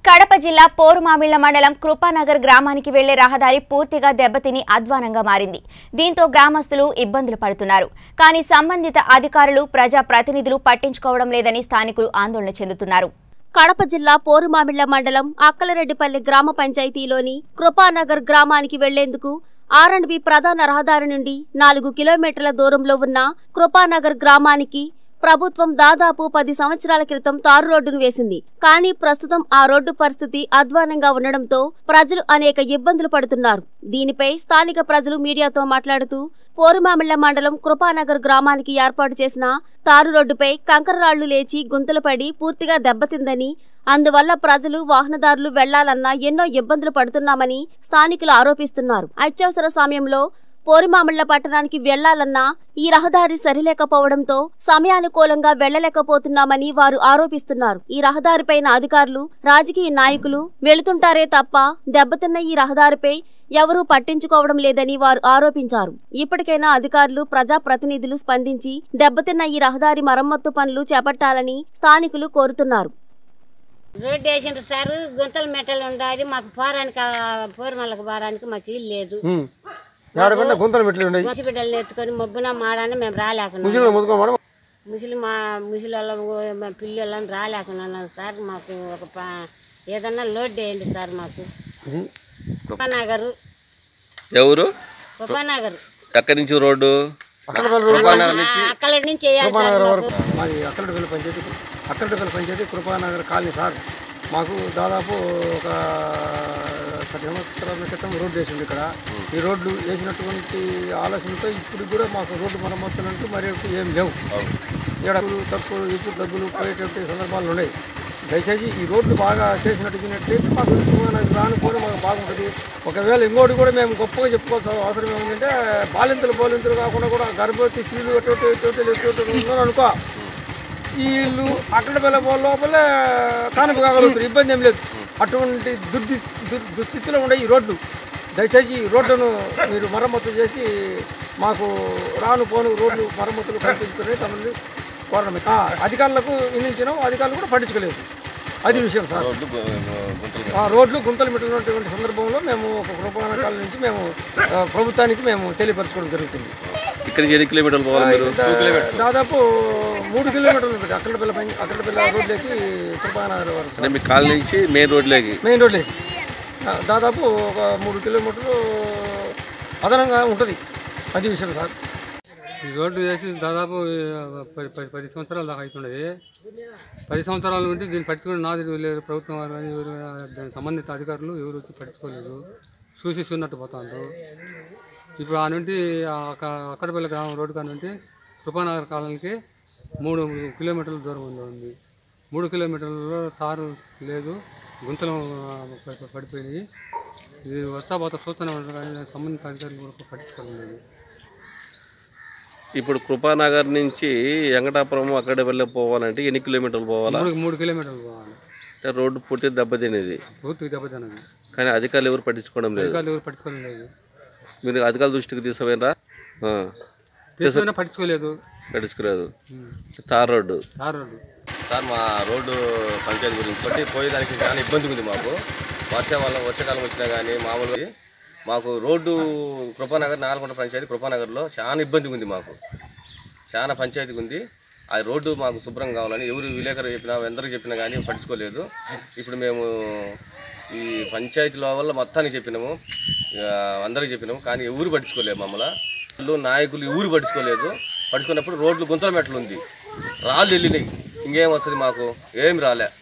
కడప జిల్లా పోరుమామిళ్ల మండలం కృపానగర్ గ్రామానికి వెళ్లే రహదారి పూర్తిగా దెబ్బతిని అధ్వానంగా మారింది దీంతో గ్రామస్తులు ఇబ్బందులు పడుతున్నారు కానీ సంబంధిత అధికారులు ప్రజా ప్రతినిధులు పట్టించుకోవడం లేదని స్థానికులు ఆందోళన చెందుతున్నారు కడప జిల్లా పోరుమామిళ్ల మండలం అక్కలరెడ్డిపల్లి గ్రామ పంచాయతీలోని కృపానగర్ గ్రామానికి వెళ్లేందుకు ఆర్ అండ్ బి ప్రధాన రహదారి నుండి నాలుగు కిలోమీటర్ల దూరంలో ఉన్న కృపానగర్ గ్రామానికి ప్రభుత్వం దాదాపు పది సంవత్సరాల క్రితం తారు రోడ్డును వేసింది కానీ ప్రస్తుతం ఆ రోడ్డు పరిస్థితి అధ్వానంగా ఉండడంతో ప్రజలు అనేక ఇబ్బందులు పడుతున్నారు దీనిపై స్థానిక ప్రజలు మీడియాతో మాట్లాడుతూ పోరుమామిళ్ల మండలం కృపానగర్ గ్రామానికి ఏర్పాటు చేసిన తారు రోడ్డుపై కంకరరాళ్లు లేచి గుంతలు పడి పూర్తిగా దెబ్బతిందని అందువల్ల ప్రజలు వాహనదారులు వెళ్లాలన్నా ఎన్నో ఇబ్బందులు పడుతున్నామని స్థానికులు ఆరోపిస్తున్నారు అత్యవసర సమయంలో పోరిమామిళ్ల పట్టణానికి వెళ్లాలన్నా ఈ రహదారి సరిలేకపోవడంతో సమయానుకూలంగా వెళ్లలేకపోతున్నామని వారు ఆరోపిస్తున్నారు ఈ రహదారిపైన అధికారులు రాజకీయ నాయకులు వెళుతుంటారే తప్ప దెబ్బతిన్న ఈ రహదారిపై ఎవరూ పట్టించుకోవడం లేదని వారు ఆరోపించారు ఇప్పటికైనా అధికారులు ప్రజాప్రతినిధులు స్పందించి దెబ్బతిన్న ఈ రహదారి మరమ్మత్తు పనులు చేపట్టాలని స్థానికులు కోరుతున్నారు రోడ్డు వేసిండ్రు సార్ గుంతల మెట్టలు ఉండాది మాకు పోరానికి పూర్మలకు పోరానికి మాకు ఇల్లు లేదు ఎవరికన్నా గుంతలు పెట్టి ఉన్నాయి మసి బిడ్డలు ఎత్తుకొని మబ్బున మాడని మేము రాలేకున్నాం ముసలి ముదుకోమడం ముసలి మా ముసలి మా పిల్లలని రాలేకున్నాం సార్ మాకు ఒక ప- ఏదన్నా లోడ్ వేయండి సార్ మాకు ఉపనగర్ ఎవరు ఉపనగర్ ఎక్కడి నుంచి రోడ్డు కృపానగర్ నుంచి అక్కడ నుంచి వేయాలి సార్ మాకు మాది అక్కడపల్లి పంచాయతీ అక్కడపల్లి పంచాయతీ కృపానగర్ కాలనీ సార్ మాకు దాదాపు ఒక పది సంవత్సరాల క్రితం రోడ్డు వేసింది ఇక్కడ ఈ రోడ్లు వేసినటువంటి ఆలోచనతో ఇప్పుడు కూడా మాకు రోడ్డు మరమ్మతులంటూ మరి ఒకటి ఏం లేవు ఇక్కడ తక్కువ ఇచ్చు తగ్గులు పోయేటువంటి సందర్భాలు ఉన్నాయి దయచేసి ఈ రోడ్లు బాగా చేసినట్టుగినట్లయితే మాకు మనకు రానుకోని మాకు బాగుంటుంది ఒకవేళ ఇంకోటి కూడా మేము గొప్పగా చెప్పుకోవాల్సిన అవసరం ఏమిటంటే బాలింతలు బాలింతలు కాకుండా కూడా గర్భవతి స్త్రీలు ఎటువంటి ఎటువంటి ఎటువంటి ఉన్నారు అనుకో వీళ్ళు అక్కడ వెళ్ళ లోపల కానుక కాగలుగుతారు ఇబ్బంది ఏం లేదు అటువంటి దుర్ది దుర్ దుస్థితిలో ఉండే ఈ రోడ్లు దయచేసి ఈ రోడ్డును మీరు మరమ్మతు చేసి మాకు రాను పోను రోడ్లు మరమ్మతులు కల్పించుకుని తమని కోరడం ఆ, అధికారులకు వినించినాం అధికారులు కూడా పట్టించుకోలేదు అది విషయం సార్ రోడ్డు గు- గు- గుంతలు ఆ రోడ్లు గుంతలు పెట్టినటువంటి సందర్భంలో మేము ఒక కృపానకాల నుంచి మేము ఆ, ప్రభుత్వానికి మేము తెలియపరచుకోవడం జరుగుతుంది ఇక్కడి నుంచి ఎన్ని కిలోమీటర్లు పోవాలి మీరు టూ కిలోమీటర్స్ దాదాపు మూడు కిలోమీటర్లు ఉంటుంది అక్కడ పిల్ల అక్కడ పిల్ల రోడ్లోకి కృపానగర్ వరకు అంటే మీ కాలనీ నుంచి మెయిన్ రోడ్లోకి మెయిన్ రోడ్లోకి దా- దాదాపు ఒక మూడు కిలోమీటర్లు అదనంగా ఉంటుంది అది విషయం సార్ ఈ రోడ్డు వేసి దాదాపు ఆ, పది పది పది సంవత్సరాల దాకా అవుతున్నది పది సంవత్సరాల నుండి దీన్ని పట్టుకుని నాది లేదు ప్రభుత్వం వారు కానీ ఎవరు ఆ, దానికి సంబంధిత అధికారులు ఎవరు వచ్చి పట్టుకోలేదు చూసి చూన్నట్టు పోతాండ్రు ఇప్పుడు ఆ నుండి ఆ అక్క- అక్కడపల్లి గ్రామం రోడ్డు కాడ నుండి కృపానగర్ కాలనీకి మూడు కిలోమీటర్ల దూరం ఉంది ఉంది మూడు కిలోమీటర్లలో తారు లేదు గుంతలు ఆ, ప- ప- పడిపోయినాయి ఇది వస్తా పోతా చూస్తూనే ఉంటారు కానీ దానికి సంబంధిత అధికారులు కూడా పట్టించుకోలేదు ఇప్పుడు కృపానగర్ నుంచి వెంకటాపురం అక్కడ వెళ్ళి పోవాలంటే ఎన్ని కిలోమీటర్లు పోవాలా మూడు మూడు కిలోమీటర్లు పోవాలి అంటే రోడ్డు పూర్తి దెబ్బతినేది పూర్తిగా దెబ్బతిన్నది కానీ అధికారులు ఎవరు పట్టించుకోవడం లేదు అధికారులు ఎవరు పట్టించుకోలేదు మీరు అధికారుల దృష్టికి తీసుకుపోయినరా ఆ, తీసుకున్నా పట్టించుకోలేదు పట్టించుకోలేదు తార్ రోడ్డు ఆ రోడ్డు సార్ మా రోడ్డు పంచాయతీ గురించి బట్టి పోయేదానికి చాలా ఇబ్బంది ఉంది మాకు వర్షాకాలం వర్షాకాలం వచ్చినా కానీ మామూలుగా మాకు రోడ్డు కృపానగర్ నాలుగుంట పంచాయతీ కృపానగర్లో చాలా ఇబ్బంది ఉంది మాకు చాలా పంచాయతీ ఉంది ఆ రోడ్డు మాకు శుభ్రం కావాలని ఎవరు విలేకరు చెప్పినా ఎందరికి చెప్పినా కానీ పట్టించుకోలేదు ఇప్పుడు మేము ఈ పంచాయతీల వల్ల మొత్తానికి చెప్పినాము ఇక అందరికి చెప్పినాము కానీ ఎవరు పట్టించుకోలేదు మమ్మల్ని వాళ్ళు నాయకులు ఎవరు పట్టించుకోలేదు పట్టించుకున్నప్పుడు రోడ్లు గుంతల మెట్లు ఉంది రాళ్ళు వెళ్ళినాయి ఇంకేం వస్తుంది మాకు ఏమి రాలే